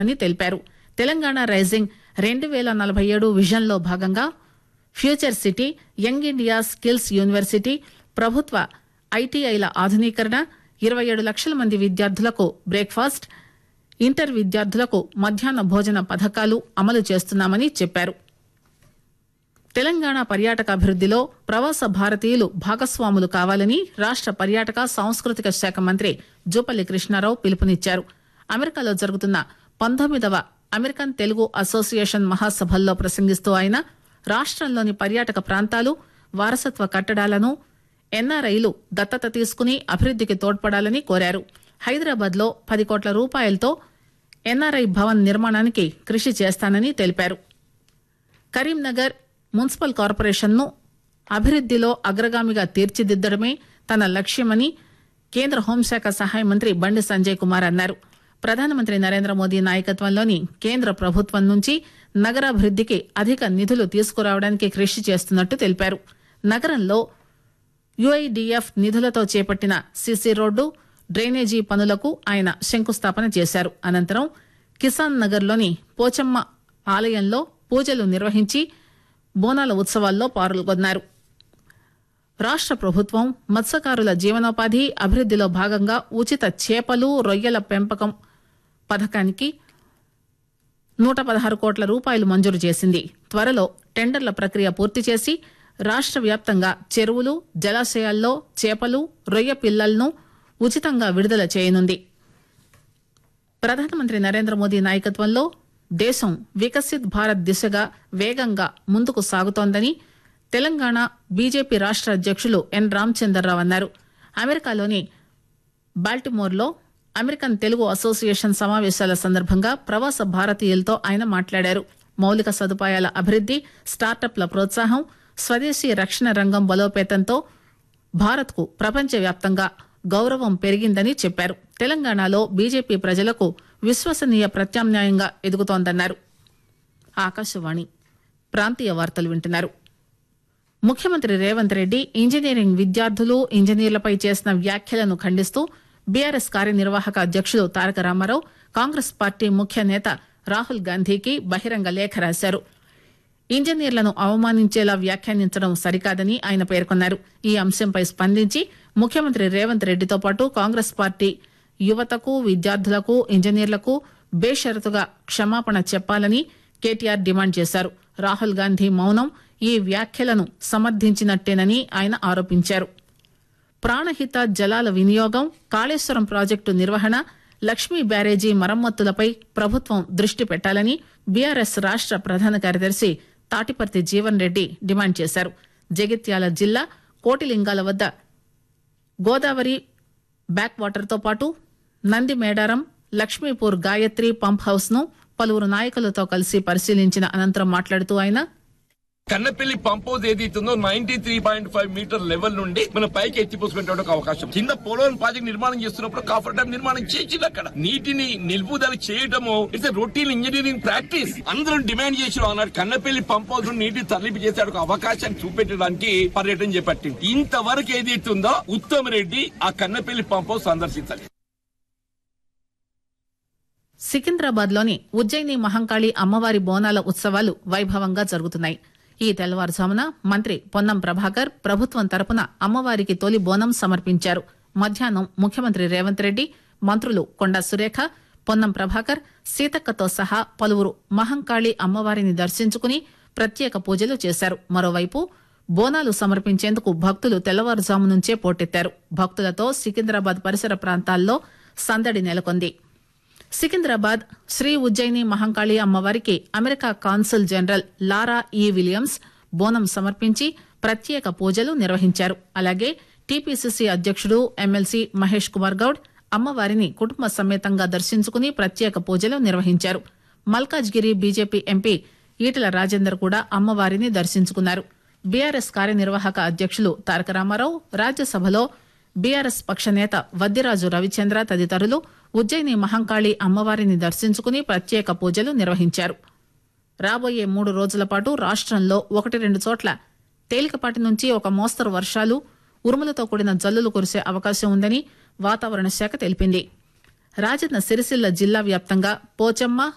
అని తెలిపారు తెలంగాణ రైజింగ్ రెండు పేల నలభై ఏడు విజన్ లో భాగంగా future city young India skills university ప్రభుత్వ ఐటీఐల ఆధునీకరణ ఇరవై ఏడు లక్షల మంది విద్యార్థులకు బ్రేక్ఫాస్ట్ ఇంటర్ విద్యార్థులకు మధ్యాహ్న భోజన పథకాలు అమలు చేస్తున్నామని చెప్పారు తెలంగాణ పర్యాటక అభివృద్దిలో ప్రవాస భారతీయులు భాగస్వాములు కావాలని రాష్ట పర్యాటక సాంస్కృతిక శాఖ మంత్రి జూపల్లి కృష్ణారావు పిలుపునిచ్చారు అమెరికాలో జరుగుతున్న పంతొమ్మిదవ అమెరికన్ తెలుగు అసోసియేషన్ మహాసభల్లో ప్రసంగిస్తూ ఆయన రాష్టంలోని పర్యాటక ప్రాంతాలు వారసత్వ కట్టడాలను ఎన్ఆర్ఐలు దత్తత తీసుకుని అభివృద్దికి తోడ్పడాలని కోరారు హైదరాబాద్ లో పది కోట్ల రూపాయలతో ఎన్ఆర్ఐ భవన్ నిర్మాణానికి కృషి చేస్తానని తెలిపారు కరీంనగర్ మున్సిపల్ కార్పొరేషన్ ను అభివృద్దిలో అగ్రగామిగా తీర్చిదిద్దడమే తన లక్ష్యమని కేంద్ర హోంశాఖ సహాయ మంత్రి బండి సంజయ్ కుమార్ అన్నారు ప్రధానమంత్రి నరేంద్ర మోదీ నాయకత్వంలోని కేంద్ర ప్రభుత్వం నుంచి నగరాభివృద్దికి అధిక నిధులు తీసుకురావడానికి కృషి చేస్తున్నట్టు తెలిపారు నగరంలో యుఐడిఎఫ్ నిధులతో చేపట్టిన సిసి రోడ్డు డ్రైనేజీ పనులకు ఆయన శంకుస్థాపన చేశారు అనంతరం కిసాన్ నగర్లోని పోచమ్మ ఆలయంలో పూజలు నిర్వహించి బోనాల ఉత్సవాల్లో పాల్గొన్నారు రాష్ట ప్రభుత్వం మత్స్యకారుల జీవనోపాధి అభివృద్దిలో భాగంగా ఉచిత చేపలు రొయ్యల పెంపకం పథకానికి నూట పదహారు కోట్ల రూపాయలు మంజూరు చేసింది త్వరలో టెండర్ల ప్రక్రియ పూర్తి చేసి రాష్ట వ్యాప్తంగా చెరువులు జలాశయాల్లో చేపలు రొయ్య పిల్లలను ఉచితంగా విడుదల చేయనుంది ప్రధానమంత్రి నరేంద్ర మోదీ నాయకత్వంలో దేశం వికసిత్ భారత్ దిశగా వేగంగా ముందుకు సాగుతోందని తెలంగాణ బీజేపీ రాష్ట అధ్యకులు ఎన్ రామచందర్రావు అన్నారు అమెరికాలోని బాల్టిమోర్లో అమెరికన్ తెలుగు అసోసియేషన్ సమావేశాల సందర్భంగా ప్రవాస భారతీయులతో ఆయన మాట్లాడారు మౌలిక సదుపాయాల అభివృద్ది స్టార్టప్ల ప్రోత్సాహం స్వదేశీ రక్షణ రంగం బలోపేతంతో భారత్ కు ప్రపంచవ్యాప్తంగా గౌరవం పెరిగిందని చెప్పారు తెలంగాణలో బీజేపీ ప్రజలకు విశ్వసనీయ ప్రత్యామ్నాయంగా ఎదుగుతోందన్నారు ఆకాశవాణి ప్రాంతీయ వార్తలు వింటున్నారు ముఖ్యమంత్రి రేవంత్ రెడ్డి ఇంజనీరింగ్ విద్యార్థులు ఇంజనీర్లపై చేసిన వ్యాఖ్యలను ఖండిస్తూ బీఆర్ఎస్ కార్యనిర్వాహక అధ్యకులు తారక రామారావు కాంగ్రెస్ పార్టీ ముఖ్య నేత రాహుల్ గాంధీకి బహిరంగ లేఖ రాశారు ఇంజనీర్లను అవమానించేలా వ్యాఖ్యానించడం సరికాదని ఆయన పేర్కొన్నారు ఈ అంశంపై స్పందించి ముఖ్యమంత్రి రేవంత్ రెడ్డితో పాటు కాంగ్రెస్ పార్టీ యువతకు విద్యార్థులకు ఇంజనీర్లకు బేషరతుగా క్షమాపణ చెప్పాలని కేటీఆర్ డిమాండ్ చేశారు రాహుల్ గాంధీ మౌనం ఈ వ్యాఖ్యలను సమర్థించినట్టేనని ఆయన ఆరోపించారు ప్రాణహిత జలాల వినియోగం కాళేశ్వరం ప్రాజెక్టు నిర్వహణ లక్ష్మీ బ్యారేజీ మరమ్మతులపై ప్రభుత్వం దృష్టి పెట్టాలని బీఆర్ఎస్ రాష్ట ప్రధాన కార్యదర్శి తాటిపర్తి జీవన్ రెడ్డి డిమాండ్ చేశారు జగిత్యాల జిల్లా కోటిలింగాల వద్ద గోదావరి బ్యాక్ వాటర్ తో పాటు నంది మేడారం లక్ష్మీపూర్ గాయత్రి పంప్ హౌస్ ను పలువురు నాయకులతో కలిసి పరిశీలించిన అనంతరం మాట్లాడుతూ ఆయన కన్నపల్లి పంప్ హౌస్ ఏదైతుందో ninety three point five metre level నుండి మనం పైకి ఎత్తిపోసుకునే అవకాశం కింద పోలవరం ప్రాజెక్ట్ నిర్మాణం చేస్తున్నప్పుడు కాఫర్ డ్యామ్ నిర్మాణం చేసింది అక్కడ నీటిని నిలుపుదల చేయడము ఇట్స్ రొటీన్ ఇంజనీరింగ్ ప్రాక్టీస్ అందరూ డిమాండ్ చేసిన అన్నాడు కన్నపల్లి పంప్ హౌస్ నుండి నీటి తరలింపు చేసే ఒక అవకాశాన్ని చూపెట్టడానికి పర్యటన చేపట్టింది ఇంతవరకు ఏదైతుందో ఉత్తమ్ రెడ్డి ఆ కన్నపల్లి పంప్ హౌస్ సందర్శించాలి సికింద్రాబాద్ లోని ఉజ్జయిని మహంకాళి అమ్మవారి బోనాల ఉత్సవాలు వైభవంగా జరుగుతున్నాయి ఈ తెల్లవారుజామున మంత్రి పొన్నం ప్రభాకర్ ప్రభుత్వం తరపున అమ్మవారికి తొలి బోనం సమర్పించారు మధ్యాహ్నం ముఖ్యమంత్రి రేవంత్ రెడ్డి మంత్రులు కొండా సురేఖ పొన్నం ప్రభాకర్ సీతక్కతో సహా పలువురు మహంకాళి అమ్మవారిని దర్శించుకుని ప్రత్యేక పూజలు చేశారు మరోవైపు బోనాలు సమర్పించేందుకు భక్తులు తెల్లవారుజాము నుంచే పోటెత్తారు భక్తులతో సికింద్రాబాద్ పరిసర ప్రాంతాల్లో సందడి నెలకొంది సికింద్రాబాద్ శ్రీ ఉజ్జయిని మహంకాళి అమ్మవారికి అమెరికా కాన్సుల్ జనరల్ లారా ఈ విలియమ్స్ బోనం సమర్పించి ప్రత్యేక పూజలు నిర్వహించారు అలాగే టీపీసీసీ అధ్యకుడు ఎమ్మెల్సీ మహేష్ కుమార్ గౌడ్ అమ్మవారిని కుటుంబ సమేతంగా దర్శించుకుని ప్రత్యేక పూజలు నిర్వహించారు మల్కాజ్గిరి బీజేపీ ఎంపీ ఈటల రాజేందర్ కూడా అమ్మవారిని దర్శించుకున్నారు బీఆర్ఎస్ కార్యనిర్వాహక అధ్యకులు తారక రామారావు రాజ్యసభలో బీఆర్ఎస్ పక్ష నేత వద్దిరాజు రవిచంద్ర తదితరులు ఉజ్జయిని మహంకాళి అమ్మవారిని దర్శించుకుని ప్రత్యేక పూజలు నిర్వహించారు రాబోయే మూడు రోజుల పాటు రాష్టంలో ఒకటి రెండు చోట్ల తేలికపాటి నుంచి ఒక మోస్తరు వర్షాలు ఉరుములతో కూడిన జల్లులు కురిసే అవకాశం ఉందని వాతావరణ శాఖ తెలిపింది రాజన్న సిరిసిల్ల జిల్లా వ్యాప్తంగా పోచమ్మ